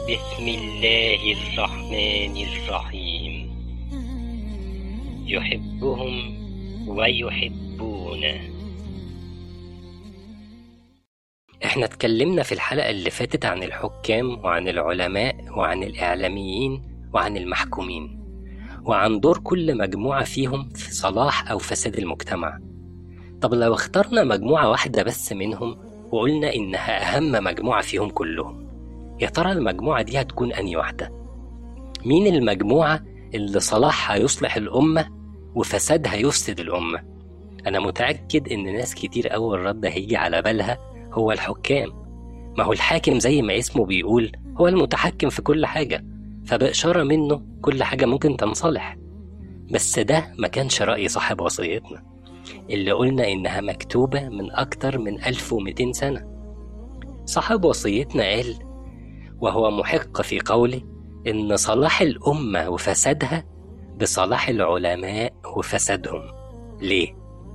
بسم الله الرحمن الرحيم يحبهم ويحبونه احنا اتكلمنا في الحلقة اللي فاتت عن الحكام وعن العلماء وعن الإعلاميين وعن المحكومين وعن دور كل مجموعة فيهم في صلاح أو فساد المجتمع طب لو اخترنا مجموعة واحدة بس منهم وقلنا إنها أهم مجموعة فيهم كلهم يا ترى المجموعة دي هتكون أنهي واحدة؟ مين المجموعة اللي صلاحها يصلح الأمة وفسادها يفسد الأمة؟ أنا متأكد إن ناس كتير أول رد هيجي على بالها هو الحكام ما هو الحاكم زي ما اسمه بيقول هو المتحكم في كل حاجة فبإشارة منه كل حاجة ممكن تنصلح بس ده ما كانش رأي صاحب وصيتنا اللي قلنا إنها مكتوبة من أكتر من 1200 سنة صاحب وصيتنا قال وهو محق في قوله إن صلاح الأمة وفسادها بصلاح العلماء وفسادهم ليه؟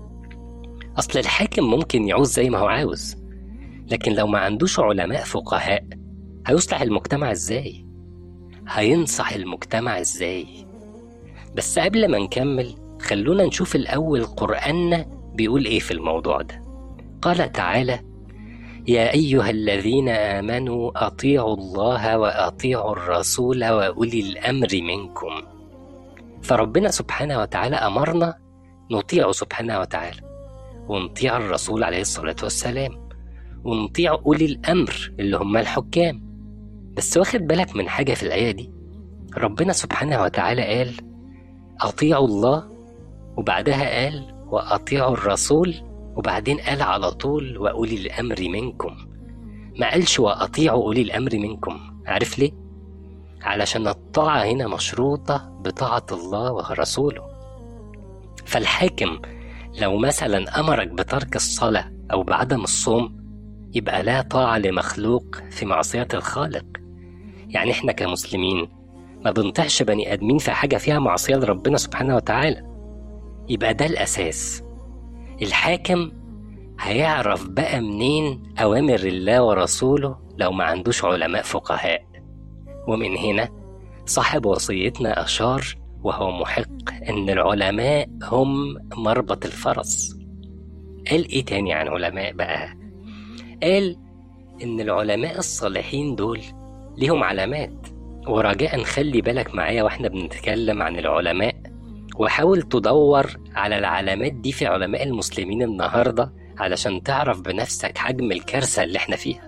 أصل الحاكم ممكن يعوز زي ما هو عاوز لكن لو ما عندوش علماء فقهاء هيصلح المجتمع ازاي؟ هينصح المجتمع ازاي؟ بس قبل ما نكمل خلونا نشوف الأول قرآننا بيقول إيه في الموضوع ده قال تعالى يا أيها الذين آمنوا أطيعوا الله وأطيعوا الرسول وأولي الأمر منكم فربنا سبحانه وتعالى أمرنا نطيعه سبحانه وتعالى ونطيع الرسول عليه الصلاة والسلام ونطيع أولي الأمر اللي هم الحكام بس واخد بالك من حاجة في الآية دي ربنا سبحانه وتعالى قال أطيعوا الله وبعدها قال وأطيعوا الرسول وبعدين قال على طول وأولي الأمر منكم ما قالش وأطيعوا أولي الأمر منكم عارف ليه؟ علشان الطاعة هنا مشروطة بطاعة الله ورسوله فالحاكم لو مثلا أمرك بترك الصلاة أو بعدم الصوم يبقى لا طاعة لمخلوق في معصية الخالق يعني احنا كمسلمين ما بنطيعش بني آدمين في حاجة فيها معصية لربنا سبحانه وتعالى يبقى ده الأساس الحاكم هيعرف بقى منين أوامر الله ورسوله لو ما عندوش علماء فقهاء ومن هنا صاحب وصيتنا أشار وهو محق أن العلماء هم مربط الفرس قال إيه تاني عن علماء بقى قال إن العلماء الصالحين دول ليهم علامات ورجاء خلي بالك معايا واحنا بنتكلم عن العلماء وحاول تدور على العلامات دي في علماء المسلمين النهاردة علشان تعرف بنفسك حجم الكارثة اللي احنا فيها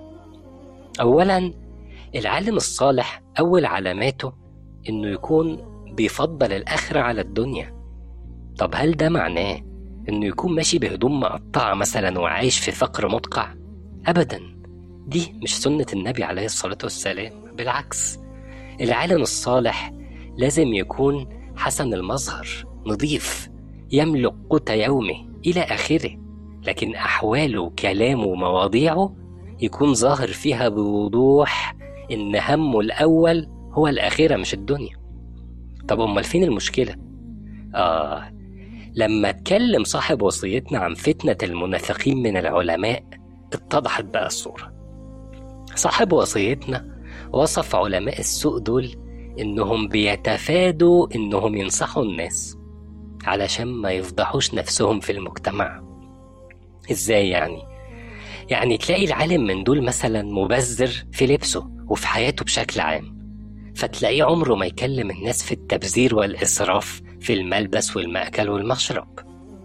أولا العالم الصالح أول علاماته إنه يكون بيفضل الآخرة على الدنيا طب هل ده معناه إنه يكون ماشي بهدوم مقطعة مثلا وعايش في فقر مدقع؟ أبدا دي مش سنة النبي عليه الصلاة والسلام بالعكس العالم الصالح لازم يكون حسن المظهر نظيف يملك قوت يومه إلى آخره لكن أحواله وكلامه ومواضيعه يكون ظاهر فيها بوضوح إن همه الأول هو الآخرة مش الدنيا طب أمال فين المشكلة؟ آه لما اتكلم صاحب وصيتنا عن فتنة المنافقين من العلماء اتضحت بقى الصورة صاحب وصيتنا وصف علماء السوء دول إنهم بيتفادوا إنهم ينصحوا الناس علشان ما يفضحوش نفسهم في المجتمع إزاي يعني؟ يعني تلاقي العالم من دول مثلا مبذر في لبسه وفي حياته بشكل عام فتلاقيه عمره ما يكلم الناس في التبذير والإسراف في الملبس والمأكل والمشرب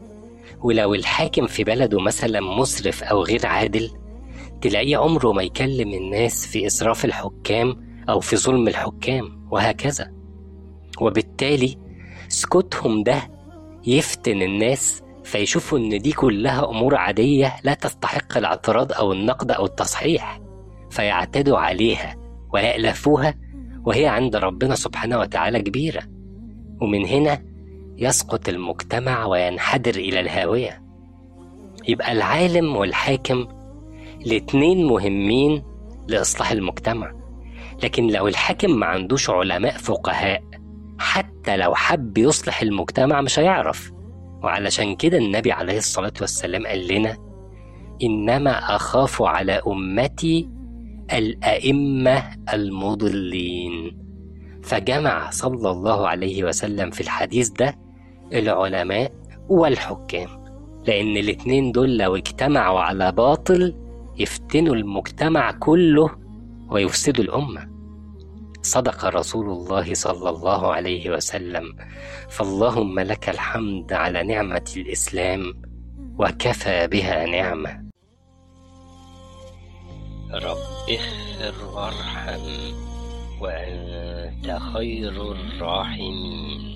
ولو الحاكم في بلده مثلا مسرف أو غير عادل تلاقيه عمره ما يكلم الناس في إسراف الحكام أو في ظلم الحكام وهكذا وبالتالي سكوتهم ده يفتن الناس فيشوفوا إن دي كلها أمور عادية لا تستحق الاعتراض أو النقد أو التصحيح فيعتدوا عليها ويألفوها وهي عند ربنا سبحانه وتعالى كبيرة ومن هنا يسقط المجتمع وينحدر إلى الهاوية يبقى العالم والحاكم الاتنين مهمين لإصلاح المجتمع لكن لو الحاكم ما عندوش علماء فقهاء حتى لو حب يصلح المجتمع مش هيعرف وعلشان كده النبي عليه الصلاة والسلام قال لنا إنما أخاف على أمتي الأئمة المضلين فجمع صلى الله عليه وسلم في الحديث ده العلماء والحكام لأن الاتنين دول لو اجتمعوا على باطل يفتنوا المجتمع كله ويفسدوا الأمة صدق رسول الله صلى الله عليه وسلم فاللهم لك الحمد على نعمة الإسلام وكفى بها نعمة رب اغفر وارحم وأنت خير الراحمين